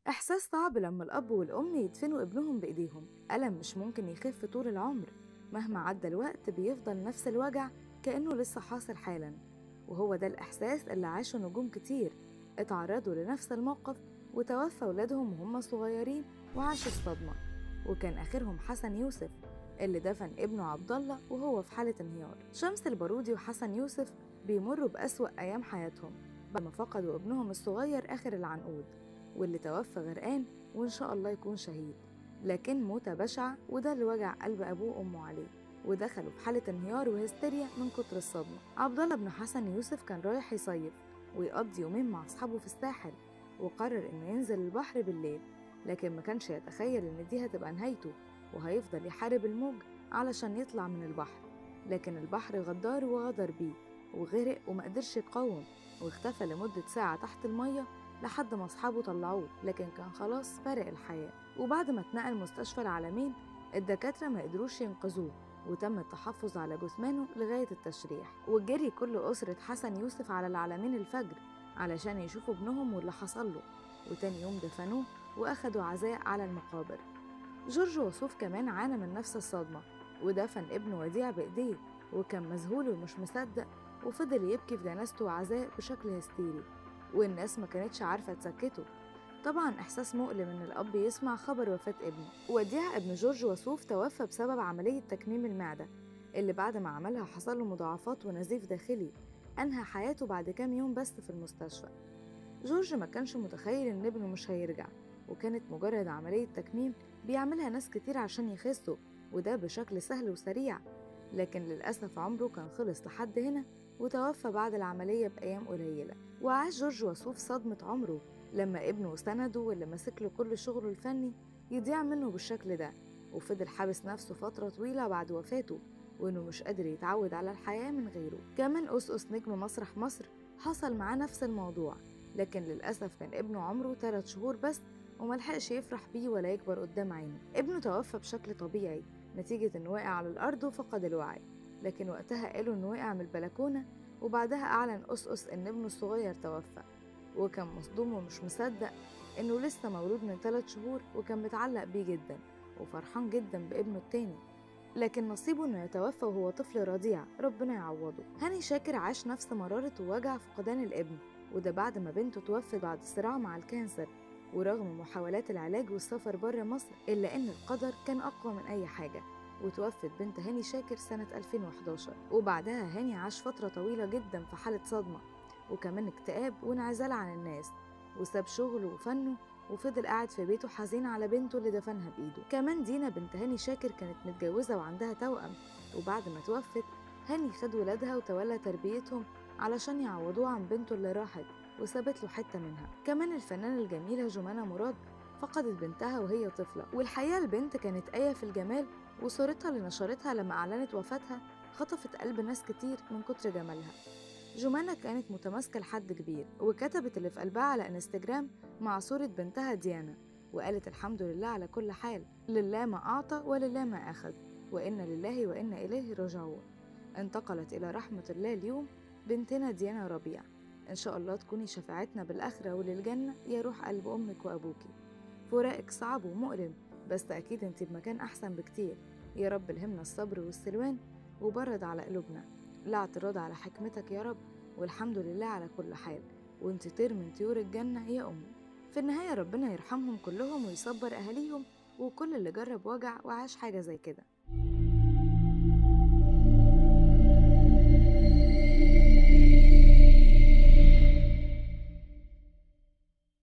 إحساس صعب لما الأب والأم يدفنوا ابنهم بإيديهم ألم مش ممكن يخف طول العمر مهما عدى الوقت بيفضل نفس الوجع كأنه لسه حاصل حالا وهو ده الإحساس اللي عاشه نجوم كتير اتعرضوا لنفس الموقف وتوفى ولادهم وهم صغيرين وعاشوا الصدمة وكان آخرهم حسن يوسف اللي دفن ابنه عبد الله وهو في حالة انهيار شمس البارودي وحسن يوسف بيمروا بأسوأ أيام حياتهم بعد ما فقدوا ابنهم الصغير آخر العنقود واللي توفى غرقان وإن شاء الله يكون شهيد لكن موتة بشعة وده اللي وجع قلب أبوه وأمه عليه ودخلوا في حالة انهيار وهستيريا من كتر الصدمة عبد الله بن حسن يوسف كان رايح يصيف ويقضي يومين مع أصحابه في الساحل وقرر إنه ينزل البحر بالليل لكن ما كانش يتخيل إن دي هتبقى نهايته وهيفضل يحارب الموج علشان يطلع من البحر لكن البحر غدار وغدر بيه وغرق ومقدرش يقاوم واختفى لمدة ساعة تحت المية لحد ما أصحابه طلعوه لكن كان خلاص فارق الحياة وبعد ما اتنقل مستشفى العالمين الدكاترة ما قدروش ينقذوه وتم التحفظ على جثمانه لغاية التشريح وجري كل أسرة حسن يوسف على العالمين الفجر علشان يشوفوا ابنهم واللي حصل له وتاني يوم دفنوه وأخدوا عزاء على المقابر جورج وسوف كمان عانى من نفس الصدمة ودفن ابنه وديع بإيديه وكان مذهول ومش مصدق وفضل يبكي في جنازته وعزاء بشكل هستيري والناس ما كانتش عارفة تسكته طبعا إحساس مؤلم إن الأب يسمع خبر وفاة ابنه وديع ابن جورج وسوف توفى بسبب عملية تكميم المعدة اللي بعد ما عملها حصل له مضاعفات ونزيف داخلي أنهى حياته بعد كام يوم بس في المستشفى جورج ما كانش متخيل إن ابنه مش هيرجع وكانت مجرد عملية تكميم بيعملها ناس كتير عشان يخسوا وده بشكل سهل وسريع لكن للأسف عمره كان خلص لحد هنا وتوفى بعد العملية بأيام قليلة وعاش جورج وسوف صدمة عمره لما ابنه سنده واللي ماسك له كل شغله الفني يضيع منه بالشكل ده وفضل حابس نفسه فترة طويلة بعد وفاته وإنه مش قادر يتعود على الحياة من غيره كمان أسقس نجم مسرح مصر حصل معاه نفس الموضوع لكن للأسف كان ابنه عمره 3 شهور بس وملحقش يفرح بيه ولا يكبر قدام عينه ابنه توفى بشكل طبيعي نتيجة إنه وقع على الأرض وفقد الوعي لكن وقتها قالوا إنه وقع من البلكونة وبعدها أعلن أسقس إن ابنه الصغير توفى وكان مصدوم ومش مصدق إنه لسه مولود من 3 شهور وكان متعلق بيه جدا وفرحان جدا بابنه التاني لكن نصيبه إنه يتوفى وهو طفل رضيع ربنا يعوضه هاني شاكر عاش نفس مرارة ووجع فقدان الابن وده بعد ما بنته توفت بعد صراع مع الكانسر ورغم محاولات العلاج والسفر بره مصر إلا إن القدر كان أقوى من أي حاجة وتوفت بنت هاني شاكر سنة 2011 وبعدها هاني عاش فترة طويلة جدا في حالة صدمة وكمان اكتئاب وانعزال عن الناس وساب شغله وفنه وفضل قاعد في بيته حزين على بنته اللي دفنها بإيده كمان دينا بنت هاني شاكر كانت متجوزة وعندها توأم وبعد ما توفت هاني خد ولادها وتولى تربيتهم علشان يعوضوه عن بنته اللي راحت وسابت له حتة منها كمان الفنانة الجميلة جمانة مراد فقدت بنتها وهي طفلة والحقيقة البنت كانت آية في الجمال وصورتها اللي نشرتها لما أعلنت وفاتها خطفت قلب ناس كتير من كتر جمالها جمانة كانت متماسكة لحد كبير وكتبت اللي في قلبها على انستجرام مع صورة بنتها ديانا وقالت الحمد لله على كل حال لله ما أعطى ولله ما أخذ وإن لله وإنا إليه راجعون انتقلت إلى رحمة الله اليوم بنتنا ديانا ربيع إن شاء الله تكوني شفاعتنا بالآخرة وللجنة يا روح قلب أمك وأبوكي فراقك صعب ومؤلم بس أكيد أنت بمكان أحسن بكتير يا رب الهمنا الصبر والسلوان وبرد على قلوبنا لا اعتراض على حكمتك يا رب والحمد لله على كل حال وانت طير من طيور الجنة يا أمي في النهاية ربنا يرحمهم كلهم ويصبر أهاليهم وكل اللي جرب وجع وعاش حاجة زي كده